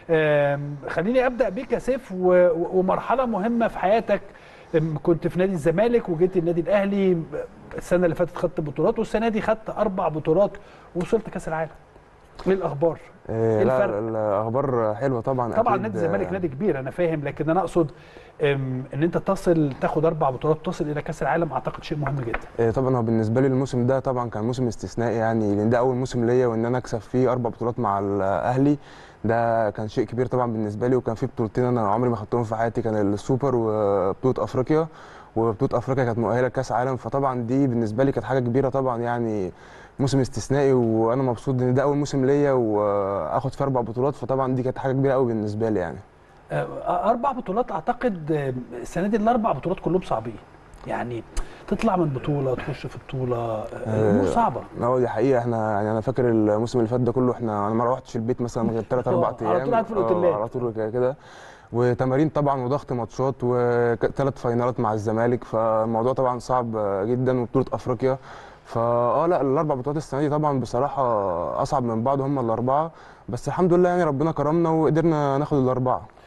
آم، خليني ابدا بيك يا سيف و- و- ومرحله مهمه في حياتك آم، كنت في نادي الزمالك وجيت النادي الاهلي السنه اللي فاتت خدت بطولات والسنه دي خدت اربع بطولات ووصلت كاس العالم ايه الاخبار آه، إيه لا الفرق؟ الاخبار حلوه طبعا طبعا أكيد. نادي الزمالك نادي كبير انا فاهم لكن انا اقصد أم، ان انت تصل تاخد اربع بطولات تصل الى كاس العالم اعتقد شيء مهم جدا آه، طبعا هو بالنسبه لي الموسم ده طبعا كان موسم استثنائي يعني لان ده اول موسم ليا وان انا اكسب فيه اربع بطولات مع الاهلي ده كان شيء كبير طبعا بالنسبه لي وكان في بطولتين انا عمري ما خدتهم في حياتي كان السوبر وبطوله افريقيا وبطوله افريقيا كانت مؤهله لكاس عالم فطبعا دي بالنسبه لي كانت حاجه كبيره طبعا يعني موسم استثنائي وانا مبسوط ان ده اول موسم ليا واخد فيه اربع بطولات فطبعا دي كانت حاجه كبيره قوي بالنسبه لي يعني أه، اربع بطولات اعتقد أم، السنه دي الاربع بطولات كلهم صعبين يعني تطلع من بطوله تخش في بطوله أه، الامور آه، صعبه اه دي حقيقة احنا يعني انا فاكر الموسم اللي فات ده كله احنا انا ما روحتش البيت مثلا غير ثلاث اربع على ايام طول قاعد في اه، الأوتيلات. على طول كده كده وتمارين طبعا وضغط ماتشات وثلاث فاينالات مع الزمالك فالموضوع طبعا صعب جدا وبطولة افريقيا فاه لا الاربع بطولات السنة دي طبعا بصراحة اصعب من بعض هم الاربعة بس الحمد لله يعني ربنا كرمنا وقدرنا ناخد الاربعة